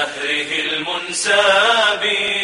نهره المنساب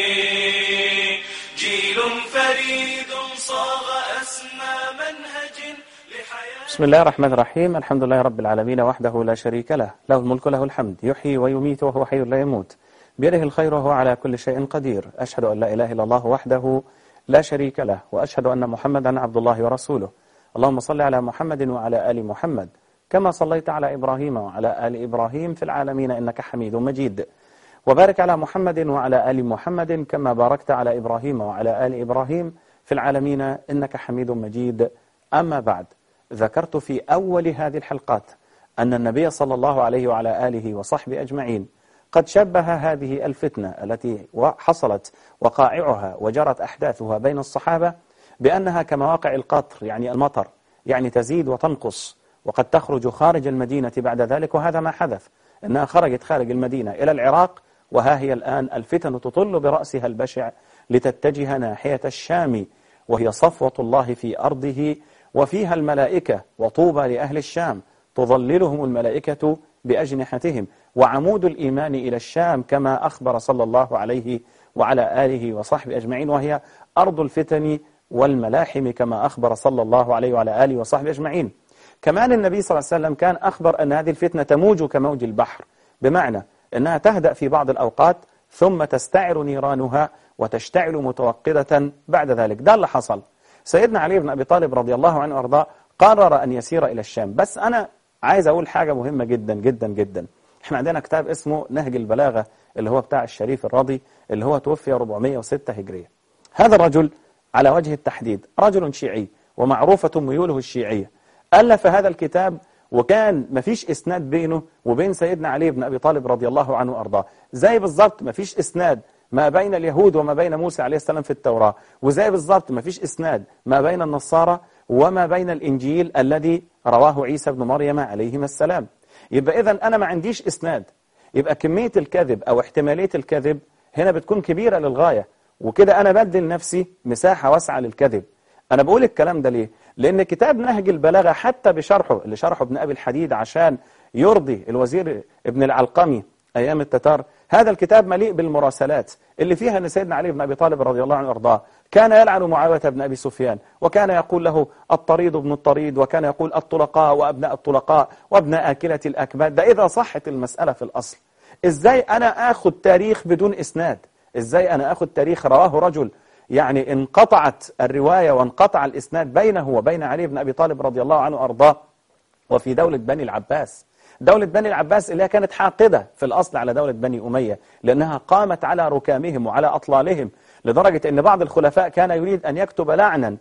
جيل فريد صاغ أسمى منهج لحياة بسم الله الرحمن الرحيم الحمد لله رب العالمين وحده لا شريك له له الملك له الحمد يحيي ويميت وهو حي لا يموت بيده الخير وهو على كل شيء قدير أشهد أن لا إله إلا الله وحده لا شريك له وأشهد أن محمدا عبد الله ورسوله اللهم صل على محمد وعلى آل محمد كما صليت على إبراهيم وعلى آل إبراهيم في العالمين إنك حميد مجيد وبارك على محمد وعلى آل محمد كما باركت على إبراهيم وعلى آل إبراهيم في العالمين إنك حميد مجيد أما بعد ذكرت في أول هذه الحلقات أن النبي صلى الله عليه وعلى آله وصحبه أجمعين قد شبه هذه الفتنة التي حصلت وقائعها وجرت أحداثها بين الصحابة بأنها كمواقع القطر يعني المطر يعني تزيد وتنقص وقد تخرج خارج المدينة بعد ذلك وهذا ما حدث أنها خرجت خارج المدينة إلى العراق وها هي الآن الفتن تطل برأسها البشع لتتجه ناحية الشام وهي صفوة الله في أرضه وفيها الملائكة وطوبى لأهل الشام تظللهم الملائكة بأجنحتهم وعمود الإيمان إلى الشام كما أخبر صلى الله عليه وعلى آله وصحبه أجمعين وهي أرض الفتن والملاحم كما أخبر صلى الله عليه وعلى آله وصحبه أجمعين كمان النبي صلى الله عليه وسلم كان أخبر أن هذه الفتنة تموج كموج البحر بمعنى أنها تهدأ في بعض الأوقات ثم تستعر نيرانها وتشتعل متوقدة بعد ذلك ده اللي حصل سيدنا علي بن أبي طالب رضي الله عنه وأرضاه قرر أن يسير إلى الشام بس أنا عايز أقول حاجة مهمة جدا جدا جدا احنا عندنا كتاب اسمه نهج البلاغة اللي هو بتاع الشريف الراضي اللي هو توفي 406 هجرية هذا الرجل على وجه التحديد رجل شيعي ومعروفة ميوله الشيعية ألف هذا الكتاب وكان مفيش إسناد بينه وبين سيدنا علي بن أبي طالب رضي الله عنه وأرضاه زي بالظبط مفيش إسناد ما بين اليهود وما بين موسى عليه السلام في التوراة وزي بالظبط مفيش إسناد ما بين النصارى وما بين الإنجيل الذي رواه عيسى بن مريم عليهما السلام يبقى إذا أنا ما عنديش إسناد يبقى كمية الكذب أو احتمالية الكذب هنا بتكون كبيرة للغاية وكده أنا بدي لنفسي مساحة واسعة للكذب أنا بقول الكلام ده ليه؟ لأن كتاب نهج البلاغة حتى بشرحه اللي شرحه ابن أبي الحديد عشان يرضي الوزير ابن العلقمي أيام التتار هذا الكتاب مليء بالمراسلات اللي فيها أن سيدنا علي بن أبي طالب رضي الله عنه وارضاه كان يلعن معاوية بن أبي سفيان وكان يقول له الطريد ابن الطريد وكان يقول الطلقاء وأبناء الطلقاء وابناء آكلة الأكباد ده إذا صحت المسألة في الأصل إزاي أنا أخذ تاريخ بدون إسناد إزاي أنا أخذ تاريخ رواه رجل يعني انقطعت الرواية وانقطع الإسناد بينه وبين علي بن أبي طالب رضي الله عنه وأرضاه وفي دولة بني العباس دولة بني العباس اللي كانت حاقدة في الأصل على دولة بني أمية لأنها قامت على ركامهم وعلى أطلالهم لدرجة أن بعض الخلفاء كان يريد أن يكتب لعنا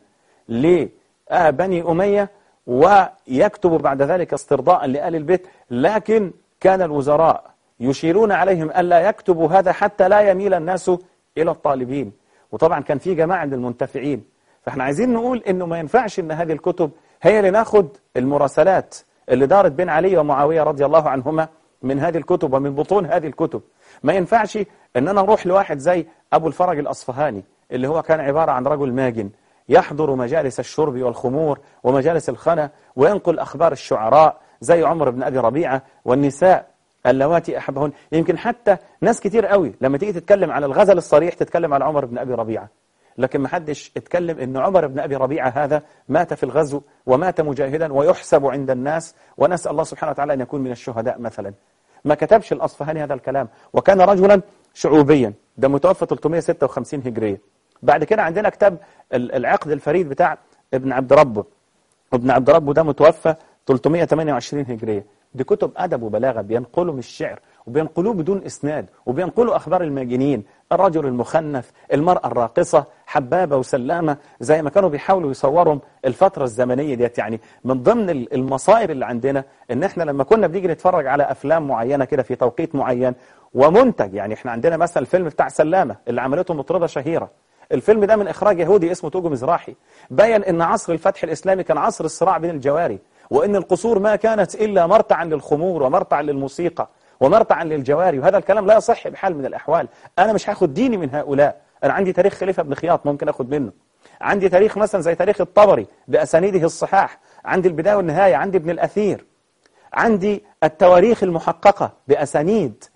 لبني أمية ويكتب بعد ذلك استرضاء لآل البيت لكن كان الوزراء يشيرون عليهم ألا يكتبوا هذا حتى لا يميل الناس إلى الطالبين وطبعا كان في جماعة من المنتفعين فاحنا عايزين نقول انه ما ينفعش ان هذه الكتب هي اللي ناخد المراسلات اللي دارت بين علي ومعاوية رضي الله عنهما من هذه الكتب ومن بطون هذه الكتب ما ينفعش ان انا اروح لواحد زي ابو الفرج الاصفهاني اللي هو كان عبارة عن رجل ماجن يحضر مجالس الشرب والخمور ومجالس الخنا وينقل اخبار الشعراء زي عمر بن ابي ربيعة والنساء اللواتي أحبهن يمكن حتى ناس كتير قوي لما تيجي تتكلم على الغزل الصريح تتكلم على عمر بن أبي ربيعة لكن ما حدش اتكلم ان عمر بن أبي ربيعة هذا مات في الغزو ومات مجاهدا ويحسب عند الناس ونسأل الله سبحانه وتعالى أن يكون من الشهداء مثلا ما كتبش الأصفهاني هذا الكلام وكان رجلا شعوبيا ده متوفى 356 هجرية بعد كده عندنا كتاب العقد الفريد بتاع ابن عبد ربه ابن عبد ربه ده متوفى 328 هجرية دي كتب أدب وبلاغة بينقلوا من الشعر وبينقلوه بدون إسناد وبينقلوا أخبار الماجنين الرجل المخنث المرأة الراقصة حبابة وسلامة زي ما كانوا بيحاولوا يصورهم الفترة الزمنية ديت يعني من ضمن المصائب اللي عندنا إن إحنا لما كنا بنيجي نتفرج على أفلام معينة كده في توقيت معين ومنتج يعني إحنا عندنا مثلا الفيلم بتاع سلامة اللي عملته مطربة شهيرة الفيلم ده من إخراج يهودي اسمه توجو مزراحي بين إن عصر الفتح الإسلامي كان عصر الصراع بين الجواري وإن القصور ما كانت إلا مرتعا للخمور ومرتعا للموسيقى ومرتعا للجواري وهذا الكلام لا يصح بحال من الأحوال أنا مش هاخد ديني من هؤلاء أنا عندي تاريخ خليفة بن خياط ممكن أخد منه عندي تاريخ مثلا زي تاريخ الطبري بأسانيده الصحاح عندي البداية والنهاية عندي ابن الأثير عندي التواريخ المحققة بأسانيد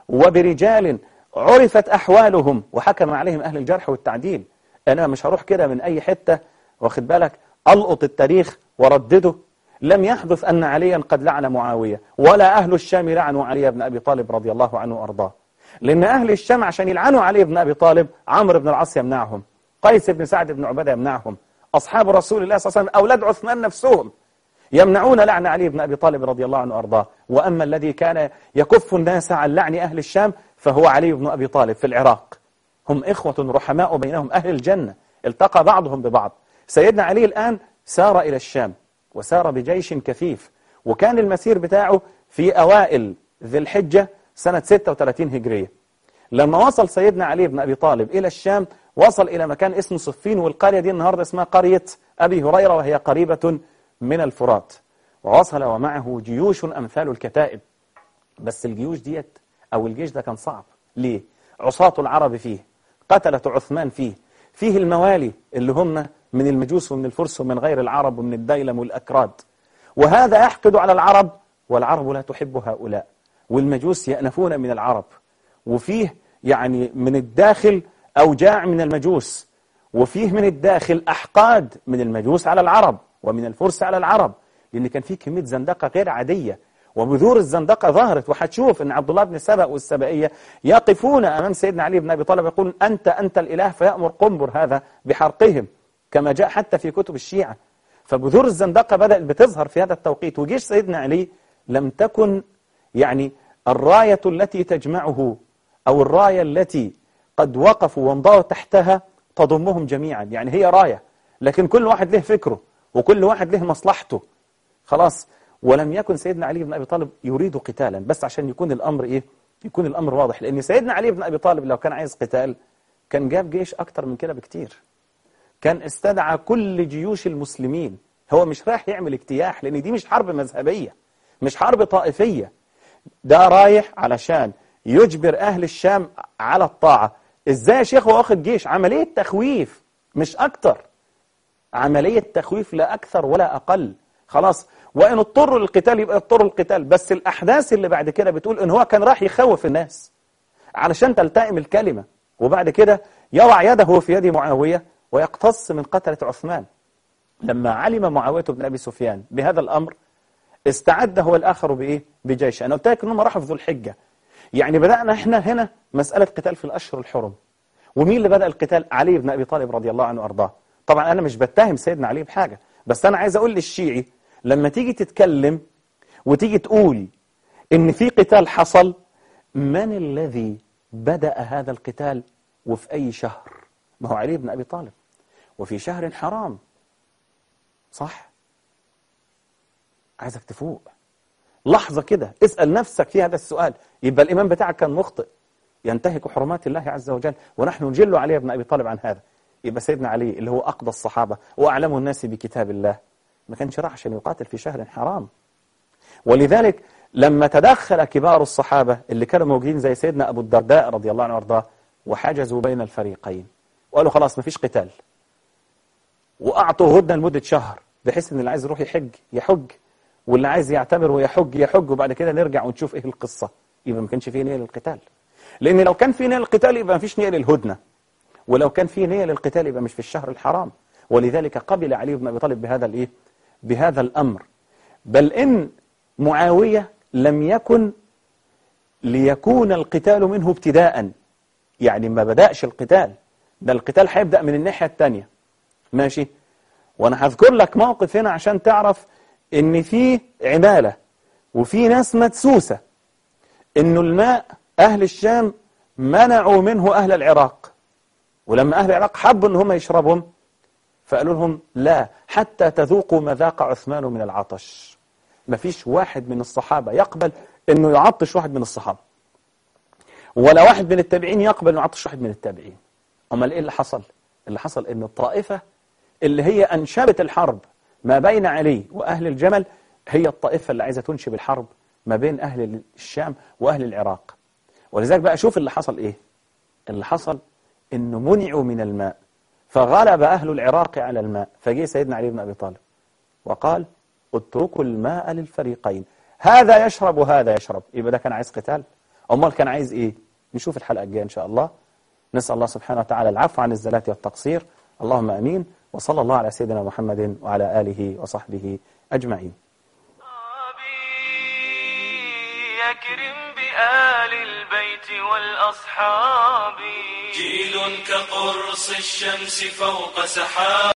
وبرجال عرفت أحوالهم وحكم عليهم أهل الجرح والتعديل أنا مش هروح كده من أي حتة واخد بالك ألقط التاريخ وردده لم يحدث أن عليا قد لعن معاوية ولا أهل الشام لعنوا علي بن أبي طالب رضي الله عنه وأرضاه لأن أهل الشام عشان يلعنوا علي بن أبي طالب عمرو بن العاص يمنعهم قيس بن سعد بن عبادة يمنعهم أصحاب رسول الله صلى الله عليه وسلم أولاد عثمان نفسهم يمنعون لعن علي بن أبي طالب رضي الله عنه وأرضاه وأما الذي كان يكف الناس عن لعن أهل الشام فهو علي بن أبي طالب في العراق هم إخوة رحماء بينهم أهل الجنة التقى بعضهم ببعض سيدنا علي الآن سار إلى الشام وسار بجيش كثيف وكان المسير بتاعه في أوائل ذي الحجة سنة 36 هجرية لما وصل سيدنا علي بن أبي طالب إلى الشام وصل إلى مكان اسمه صفين والقرية دي النهاردة اسمها قرية أبي هريرة وهي قريبة من الفرات ووصل ومعه جيوش أمثال الكتائب بس الجيوش ديت أو الجيش ده كان صعب ليه؟ عصاة العرب فيه قتلة عثمان فيه فيه الموالي اللي هم من المجوس ومن الفرس ومن غير العرب ومن الديلم والأكراد وهذا يحقد على العرب والعرب لا تحب هؤلاء والمجوس يأنفون من العرب وفيه يعني من الداخل أوجاع من المجوس وفيه من الداخل أحقاد من المجوس على العرب ومن الفرس على العرب لأن كان فيه كمية زندقة غير عادية وبذور الزندقة ظهرت وحتشوف أن عبد الله بن سبأ والسبائية يقفون أمام سيدنا علي بن أبي طالب يقول أنت أنت الإله فيأمر قنبر هذا بحرقهم كما جاء حتى في كتب الشيعة فبذور الزندقة بدأت بتظهر في هذا التوقيت وجيش سيدنا علي لم تكن يعني الراية التي تجمعه أو الراية التي قد وقفوا وانضوا تحتها تضمهم جميعا يعني هي راية لكن كل واحد له فكره وكل واحد له مصلحته خلاص ولم يكن سيدنا علي بن أبي طالب يريد قتالا بس عشان يكون الأمر إيه يكون الأمر واضح لأن سيدنا علي بن أبي طالب لو كان عايز قتال كان جاب جيش أكتر من كده بكتير كان استدعى كل جيوش المسلمين هو مش رايح يعمل اجتياح لأن دي مش حرب مذهبية مش حرب طائفية ده رايح علشان يجبر أهل الشام على الطاعة إزاي يا شيخ هو واخد جيش عملية تخويف مش أكتر عملية تخويف لا أكثر ولا أقل خلاص وإن اضطروا للقتال يبقى اضطروا للقتال بس الأحداث اللي بعد كده بتقول إن هو كان راح يخوف الناس علشان تلتئم الكلمة وبعد كده يضع يده في يد معاوية ويقتص من قتلة عثمان لما علم معاوية بن أبي سفيان بهذا الأمر استعد هو الآخر بإيه؟ بجيش أنا قلت لك إنهم راحوا في ذو الحجة يعني بدأنا إحنا هنا مسألة قتال في الأشهر الحرم ومين اللي بدأ القتال؟ علي بن أبي طالب رضي الله عنه وأرضاه طبعا أنا مش بتهم سيدنا علي بحاجة بس أنا عايز أقول للشيعي لما تيجي تتكلم وتيجي تقول إن في قتال حصل من الذي بدأ هذا القتال وفي أي شهر؟ ما هو علي بن أبي طالب وفي شهر حرام صح؟ عايزك تفوق لحظة كده اسأل نفسك في هذا السؤال يبقى الإمام بتاعك كان مخطئ ينتهك حرمات الله عز وجل ونحن نجل علي بن أبي طالب عن هذا يبقى سيدنا علي اللي هو أقضى الصحابة وأعلم الناس بكتاب الله ما كانش راح عشان يقاتل في شهر حرام ولذلك لما تدخل كبار الصحابة اللي كانوا موجودين زي سيدنا أبو الدرداء رضي الله عنه وارضاه وحجزوا بين الفريقين وقالوا خلاص ما فيش قتال وأعطوا هدنة لمدة شهر بحيث ان اللي عايز يروح يحج يحج واللي عايز يعتمر ويحج يحج وبعد كده نرجع ونشوف ايه القصة يبقى ما كانش فيه نية للقتال لان لو كان فيه نية للقتال يبقى ما فيش نية للهدنة ولو كان فيه نية للقتال يبقى مش في الشهر الحرام ولذلك قبل علي بن ابي طالب بهذا الايه بهذا الامر بل ان معاوية لم يكن ليكون القتال منه ابتداء يعني ما بدأش القتال ده القتال هيبدأ من الناحية الثانية ماشي وانا هذكر لك موقف هنا عشان تعرف ان في عمالة وفي ناس مدسوسة انه الماء اهل الشام منعوا منه اهل العراق ولما اهل العراق حبوا ان هم يشربهم فقالوا لهم لا حتى تذوقوا مذاق عثمان من العطش مفيش واحد من الصحابة يقبل انه يعطش واحد من الصحابة ولا واحد من التابعين يقبل انه يعطش واحد من التابعين امال ايه اللي حصل اللي حصل ان الطائفة اللي هي أنشبت الحرب ما بين علي وأهل الجمل هي الطائفة اللي عايزة تنشب الحرب ما بين أهل الشام وأهل العراق ولذلك بقى شوف اللي حصل إيه اللي حصل إنه منعوا من الماء فغلب أهل العراق على الماء فجي سيدنا علي بن أبي طالب وقال اتركوا الماء للفريقين هذا يشرب وهذا يشرب يبقى ده كان عايز قتال أمال كان عايز إيه نشوف الحلقة الجاية إن شاء الله نسأل الله سبحانه وتعالى العفو عن الزلات والتقصير اللهم أمين وصلى الله على سيدنا محمد وعلى آله وصحبه أجمعين يكرم بآل البيت والأصحاب جيل كقرص الشمس فوق سحاب